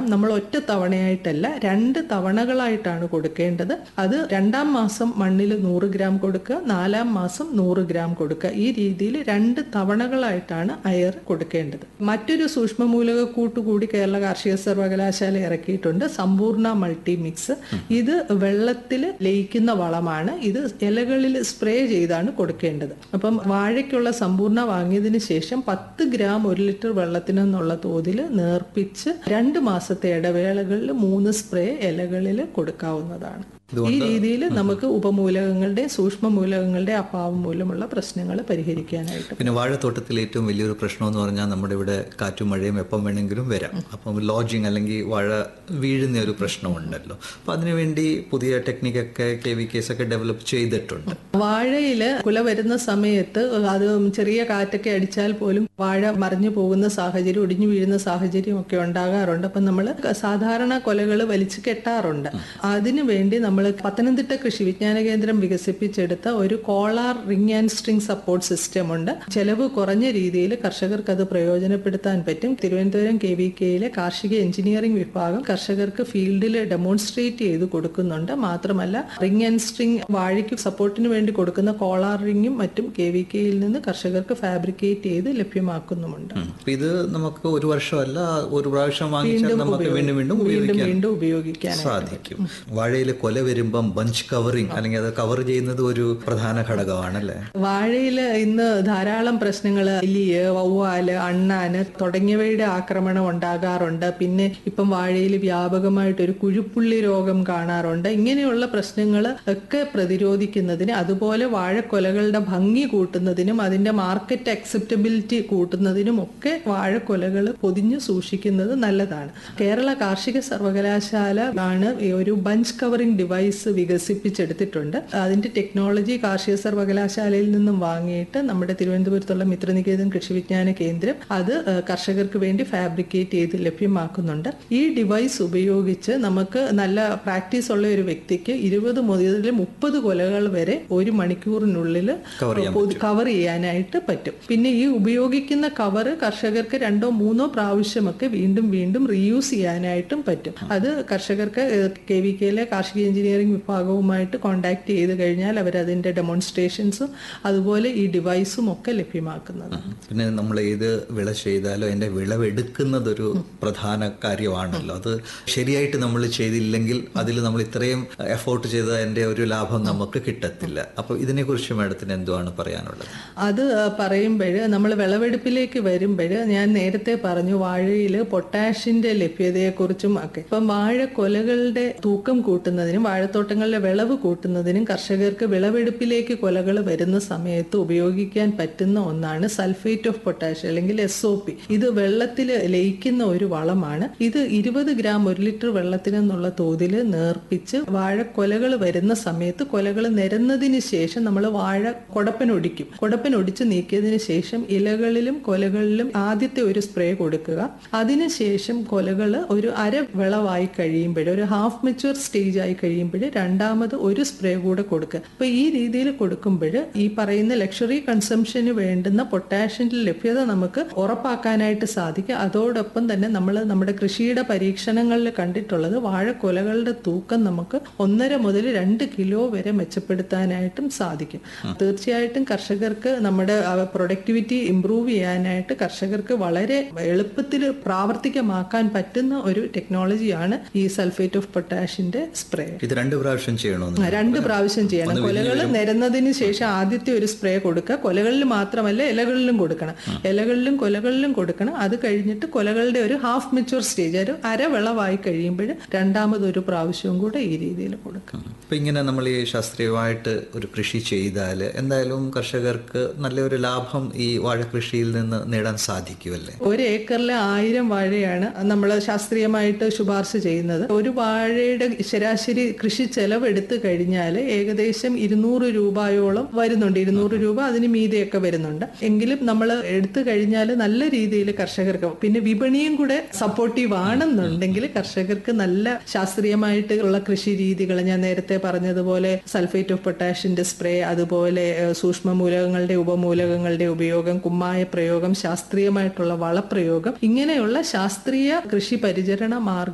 നമ്മൾ ഒറ്റ തവണയായിട്ടല്ല രണ്ട് തവണകളായിട്ടാണ് കൊടുക്കേണ്ടത് അത് രണ്ടാം മാസം മണ്ണിൽ നൂറ് ഗ്രാം കൊടുക്കുക നാലാം മാസം നൂറ് ഗ്രാം കൊടുക്കുക ഈ രീതിയിൽ രണ്ട് തവണകളായിട്ടാണ് അയർ കൊടുക്കേണ്ടത് മറ്റൊരു സൂക്ഷ്മമൂലക കൂട്ടുകൂടി കേരള കാർഷിക സർവകലാശാല ഇറക്കിയിട്ടുണ്ട് സമ്പൂർണ്ണ മൾട്ടി മിക്സ് ഇത് വെള്ളത്തിൽ ലയിക്കുന്ന വളമാണ് ഇത് ഇലകളിൽ സ്പ്രേ ചെയ്താണ് കൊടുക്കേണ്ടത് അപ്പം വാഴയ്ക്കുള്ള സമ്പൂർണ്ണ വാങ്ങിയതിന് ശേഷം പത്ത് ഗ്രാം ഒരു ലിറ്റർ വെള്ളത്തിനെന്നുള്ള തോതിൽ നേർപ്പിച്ച് രണ്ട് മാസത്തെ ഇടവേളകളിൽ മൂന്ന് സ്പ്രേ ഇലകളിൽ കൊടുക്കാവുന്നതാണ് ഈ രീതിയിൽ നമുക്ക് ഉപമൂലകങ്ങളുടെ സൂക്ഷ്മ മൂലകങ്ങളുടെ അഭാവം മൂലമുള്ള പ്രശ്നങ്ങൾ പരിഹരിക്കാനായിട്ട് പിന്നെ വാഴത്തോട്ടത്തിൽ ഏറ്റവും വലിയൊരു പ്രശ്നം എന്ന് പറഞ്ഞാൽ നമ്മുടെ ഇവിടെ കാറ്റും മഴയും എപ്പം വേണമെങ്കിലും വരാം അപ്പം ലോഡ്ജിങ് അല്ലെങ്കിൽ വാഴ വീഴുന്ന ഒരു പ്രശ്നമുണ്ടല്ലോ അപ്പം അതിനുവേണ്ടി പുതിയ ടെക്നിക്കൊക്കെ കെ വി കേസ് ഒക്കെ ഡെവലപ്പ് ചെയ്തിട്ടുണ്ട് വാഴയില് കുല വരുന്ന സമയത്ത് അത് ചെറിയ കാറ്റൊക്കെ അടിച്ചാൽ പോലും വാഴ മറിഞ്ഞു പോകുന്ന സാഹചര്യം ഒടിഞ്ഞു വീഴുന്ന സാഹചര്യം ഒക്കെ ഉണ്ടാകാറുണ്ട് അപ്പം നമ്മൾ സാധാരണ കൊലകൾ വലിച്ചു കെട്ടാറുണ്ട് അതിനു വേണ്ടി നമ്മൾ പത്തനംതിട്ട കൃഷി വിജ്ഞാന കേന്ദ്രം വികസിപ്പിച്ചെടുത്ത ഒരു collar ring and string support system ഉണ്ട് ചെലവ് കുറഞ്ഞ രീതിയിൽ കർഷകർക്ക് അത് പ്രയോജനപ്പെടുത്താൻ പറ്റും തിരുവനന്തപുരം കെ വി കെയിലെ കാർഷിക എഞ്ചിനീയറിംഗ് വിഭാഗം കർഷകർക്ക് ഫീൽഡിൽ ഡെമോൺസ്ട്രേറ്റ് ചെയ്ത് കൊടുക്കുന്നുണ്ട് മാത്രമല്ല റിംഗ് ആൻഡ് സ്ട്രിംഗ് വാഴയ്ക്ക് സപ്പോർട്ടിന് വേണ്ടി കൊടുക്കുന്ന കോളാർ റിംഗും മറ്റും കെ വി കെയിൽ നിന്ന് കർഷകർക്ക് ഫാബ്രിക്കേറ്റ് ചെയ്ത് ലഭ്യമാക്കുന്നുമുണ്ട് അപ്പം ഇത് നമുക്ക് ഒരു വർഷമല്ല ഒരു പ്രാവശ്യം വാങ്ങിച്ചാൽ നമുക്ക് വീണ്ടും വീണ്ടും വീണ്ടും ഉപയോഗിക്കാൻ വീണ്ടും ഉപയോഗിക്കാൻ സാധിക്കും വാഴയിൽ കൊല വരുമ്പം ബഞ്ച് കവറിങ് അല്ലെങ്കിൽ അത് കവർ ചെയ്യുന്നത് ഒരു പ്രധാന ഘടകമാണല്ലേ വാഴയിൽ ഇന്ന് ധാരാളം പ്രശ്നങ്ങൾ എലിയ് വവ്വാല് അണ്ണാന് തുടങ്ങിയവയുടെ ആക്രമണം ഉണ്ടാകാറുണ്ട് പിന്നെ ഇപ്പം വാഴയിൽ വ്യാപകമായിട്ട് ഒരു കുഴുപ്പുള്ളി രോഗം കാണാറുണ്ട് ഇങ്ങനെയുള്ള പ്രശ്നങ്ങൾ ഒക്കെ പ്രതിരോധിക്കുന്നതിന് അതുപോലെ വാഴക്കൊലകളുടെ ഭംഗി കൂട്ടുന്നതിനും അതിന്റെ മാർക്കറ്റ് അക്സെപ്റ്റബിലിറ്റി കൂട്ടുന്നതിനും ഒക്കെ വാഴക്കൊലകൾ പൊതിഞ്ഞു സൂക്ഷിക്കുന്നത് നല്ലതാണ് കേരള കാർഷിക സർവകലാശാല ആണ് ഈ ഒരു ബഞ്ച് കവറിംഗ് ഡിവൈസ് വികസിപ്പിച്ചെടുത്തിട്ടുണ്ട് അതിന്റെ ടെക്നോളജി കാർഷിക സർവകലാശാലയിൽ നിന്നും വാങ്ങിയിട്ട് നമ്മുടെ തിരുവനന്തപുരത്തുള്ള മിത്രനികേതൻ കൃഷി വിജ്ഞാന കേന്ദ്രം അത് ഏഹ്, കർഷകർക്ക് വേണ്ടി ഫാബ്രിക്കേറ്റ് ചെയ്ത് ലഭ്യമാക്കുന്നുണ്ട് ഈ ഡിവൈസ് ഉപയോഗിച്ച് നമുക്ക് നല്ല പ്രാക്ടീസ് ഉള്ള ഒരു വ്യക്തിക്ക് ഇരുപത് മുതൽ മുപ്പത് കൊലകൾ വരെ ഒരു മണിക്കൂറിനുള്ളിൽ Cover ചെയ്യാൻ കവർ ചെയ്യാനായിട്ട് പറ്റും പിന്നെ ഈ ഉപയോഗിക്കുന്ന കവർ കർഷകർക്ക് രണ്ടോ മൂന്നോ പ്രാവശ്യമൊക്കെ വീണ്ടും വീണ്ടും റീയൂസ് ചെയ്യാനായിട്ടും പറ്റും അത് കർഷകർക്ക് കെ വി കെയിലെ കാർഷിക എഞ്ചിനീയറിംഗ് വിഭാഗവുമായിട്ട് കോൺടാക്ട് ചെയ്ത് കഴിഞ്ഞാൽ അവർ അതിന്റെ ഡെമോൺസ്ട്രേഷൻസും അതുപോലെ ഈ ഡിവൈസും ഒക്കെ ലഭ്യമാക്കുന്നതാണ് പിന്നെ നമ്മൾ ഏത് വിള ചെയ്താലും അതിന്റെ വിളവെടുക്കുന്നതൊരു പ്രധാന കാര്യമാണല്ലോ അത് ശരിയായിട്ട് നമ്മൾ ചെയ്തില്ലെങ്കിൽ അതിൽ നമ്മൾ ഇത്രയും എഫോർട്ട് ചെയ്ത അതിന്റെ ഒരു ലാഭം നമുക്ക് കിട്ടത്തില്ല അപ്പൊ ഇതിനെക്കുറിച്ച് മാഡത്തിന് എന്തുവാണ് പറയാനുള്ളത് അത് പറയുമ്പോൾ നമ്മൾ വിളവെടുപ്പിലേക്ക് വരുമ്പോൾ ഞാൻ നേരത്തെ പറഞ്ഞു വാഴയിൽ പൊട്ടാഷിന്റെ ലഭ്യതയെക്കുറിച്ചും ഒക്കെ ഇപ്പം വാഴക്കൊലകളുടെ തൂക്കം കൂട്ടുന്നതിനും വാഴത്തോട്ടങ്ങളിലെ വിളവ് കൂട്ടുന്നതിനും കർഷകർക്ക് വിളവെടുപ്പിലേക്ക് കൊലകൾ വരുന്ന സമയത്ത് ഉപയോഗിക്കാൻ പറ്റുന്ന ഒന്നാണ് സൾഫേറ്റ് ഓഫ് പൊട്ടാഷ് അല്ലെങ്കിൽ എസ് ഒ പി ഇത് വെള്ളത്തിൽ ലയിക്കുന്ന ഒരു വളമാണ് ഇത് ഇരുപത് ഗ്രാം ഒരു ലിറ്റർ വെള്ളത്തിനെന്നുള്ള തോതിൽ നേർപ്പിച്ച് വാഴക്കൊലകൾ വരുന്ന സമയത്ത് കൊലകൾ നിരന്നതിന് ശേഷം നമ്മൾ വാഴ കൊടപ്പനൊടിക്കും കൊടപ്പനൊടിച്ച് നീക്കിയതിന് ശേഷം ഇലകളിലും കൊലകളിലും ആദ്യത്തെ ഒരു സ്പ്രേ കൊടുക്കുക അതിനുശേഷം കൊലകൾ ഒരു അര വിളവായി കഴിയുമ്പോൾ ഒരു ഹാഫ് മെച്ചുവർ സ്റ്റേജ് ആയി കഴിയുമ്പോൾ രണ്ടാമത് ഒരു സ്പ്രേ കൂടെ കൊടുക്കുക അപ്പൊ ഈ രീതിയിൽ കൊടുക്കുമ്പോൾ ഈ പറയുന്ന ലക്ഷറി കൺസംഷന് വേണ്ടുന്ന പൊട്ടാഷ്യന്റെ ലഭ്യത നമുക്ക് ഉറപ്പാക്കാനായിട്ട് സാധിക്കും അതോടൊപ്പം തന്നെ നമ്മൾ നമ്മുടെ കൃഷിയുടെ പരീക്ഷണങ്ങളിൽ കണ്ടിട്ടുള്ളത് വാഴക്കൊലകളുടെ തൂക്കം നമുക്ക് ഒന്നര മുതൽ രണ്ട് കിലോ വരെ മെച്ചപ്പെടുത്താനായിട്ടും സാധിക്കും തീർച്ചയായിട്ടും കർഷകർക്ക് നമ്മുടെ പ്രൊഡക്ടിവിറ്റി ഇംപ്രൂവ് ചെയ്യാനായിട്ട് കർഷകർക്ക് വളരെ എളുപ്പത്തിൽ പ്രാവർത്തികമാക്കാൻ പറ്റുന്ന ഒരു ടെക്നോളജിയാണ് ഈ സൾഫേറ്റ് ഓഫ് പൊട്ടാഷിന്റെ സ്പ്രേ ഇത് രണ്ട് പ്രാവശ്യം ചെയ്യണമെന്ന് രണ്ട് പ്രാവശ്യം ചെയ്യണം കൊലകൾ നിരന്നതിന് ശേഷം ആദ്യത്തെ ഒരു സ്പ്രേ കൊടുക്കുക കൊലകളിൽ മാത്രമല്ല ഇലകളിലും കൊടുക്കണം ഇലകളിലും കൊലകളിലും കൊടുക്കണം അത് കഴിഞ്ഞിട്ട് കൊലകളുടെ ഒരു ഹാഫ് മെച്ചുവർ സ്റ്റേജ് ഒരു അരവിളവായി കഴിയുമ്പോൾ രണ്ടാമത് ഒരു പ്രാവശ്യവും കൂടെ ഈ രീതിയിൽ കൊടുക്കണം അപ്പൊ ഇങ്ങനെ നമ്മൾ ഈ ശാസ്ത്രീയമായിട്ട് ഒരു കൃഷി ചെയ്താൽ എന്തായാലും കർഷകർക്ക് നല്ലൊരു ലാഭം ഈ വാഴ കൃഷിയിൽ നിന്ന് നേടാൻ സാധിക്കുമല്ലേ ഒരു ഏക്കറിൽ ആയിരം വാഴയാണ് നമ്മൾ ശാസ്ത്രീയമായിട്ട് ശുപാർശ ചെയ്യുന്നത് ഒരു വാഴയുടെ ശരാശരി കൃഷി ചെലവ് എടുത്തു കഴിഞ്ഞാൽ ഏകദേശം ഇരുന്നൂറ് രൂപയോളം വരുന്നുണ്ട് ഇരുന്നൂറ് രൂപ അതിന് മീതെയൊക്കെ വരുന്നുണ്ട് എങ്കിലും നമ്മൾ എടുത്തു കഴിഞ്ഞാൽ നല്ല രീതിയിൽ കർഷകർക്ക് പിന്നെ വിപണിയും കൂടെ സപ്പോർട്ടീവ് ആണെന്നുണ്ടെങ്കിൽ കർഷകർക്ക് നല്ല ശാസ്ത്രീയമായിട്ട് ഉള്ള കൃഷി രീതികൾ ഞാൻ നേരത്തെ പറഞ്ഞതുപോലെ സൾഫേറ്റ് ഓഫ് പൊട്ടാഷിന്റെ സ്പ്രേ അതുപോലെ ഏഹ്, സൂക്ഷ്മ മൂലകങ്ങളുടെ ഉപമൂലകങ്ങളുടെ ഉപയോഗം കുമ്മായ പ്രയോഗം ശാസ്ത്രീയമായിട്ടുള്ള വളപ്രയോഗം ഇങ്ങനെയുള്ള ശാസ്ത്രീയ കൃഷി പരിചരണ മാർഗ